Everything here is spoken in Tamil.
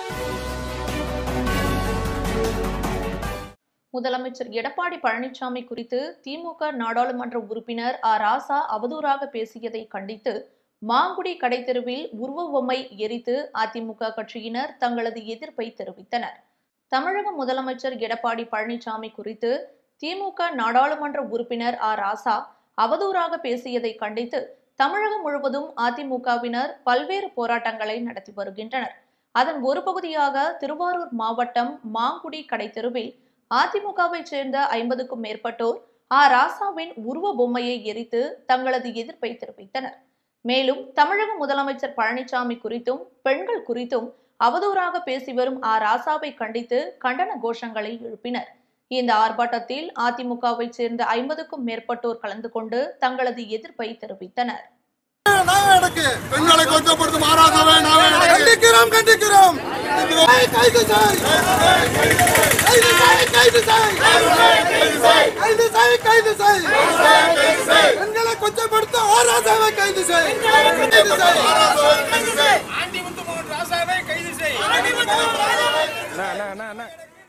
முதலமைச்சர் எடப்பாடி பழனிசாமி குறித்து திமுக நாடாளுமன்ற உறுப்பினர் ஆ ராசா அவதூறாக பேசியதை கண்டித்து மாங்குடி கடைத்தெருவில் உருவ பொம்மை எரித்து அதிமுக கட்சியினர் தங்களது எதிர்ப்பை தெரிவித்தனர் தமிழக முதலமைச்சர் எடப்பாடி பழனிசாமி குறித்து திமுக நாடாளுமன்ற உறுப்பினர் ஆ ராசா அவதூறாக பேசியதை கண்டித்து தமிழகம் முழுவதும் அதிமுகவினர் பல்வேறு போராட்டங்களை நடத்தி வருகின்றனர் அதன் ஒரு பகுதியாக திருவாரூர் மாவட்டம் மாங்குடி கடைத்தெருவில் அதிமுகவைச் சேர்ந்த ஐம்பதுக்கும் மேற்பட்டோர் ஆ ராசாவின் உருவ பொம்மையை எரித்து தங்களது எதிர்ப்பை தெரிவித்தனர் மேலும் தமிழக முதலமைச்சர் பழனிசாமி குறித்தும் பெண்கள் குறித்தும் அவதூறாக பேசி வரும் ஆ ராசாவை கண்டித்து கண்டன கோஷங்களை எழுப்பினர் இந்த ஆர்ப்பாட்டத்தில் அதிமுகவைச் சேர்ந்த ஐம்பதுக்கும் மேற்பட்டோர் கலந்து கொண்டு தங்களது எதிர்ப்பை தெரிவித்தனர் நடக்கு பெண்களை கொச்சப்படுத்தும் ஆராதவை நாமே கண்டிக்கிறோம் கண்டிக்கிறோம் கைது செய் கைது செய் கைது செய் கைது செய் கைது செய் பெண்களை கொச்சப்படுத்தும் ஆராதவை கைது செய் கைது செய் ஆண்டி முத்துமோகன் ராசாவை கைது செய் அண்ணா, அண்ணா, அண்ணா, அண்ணா.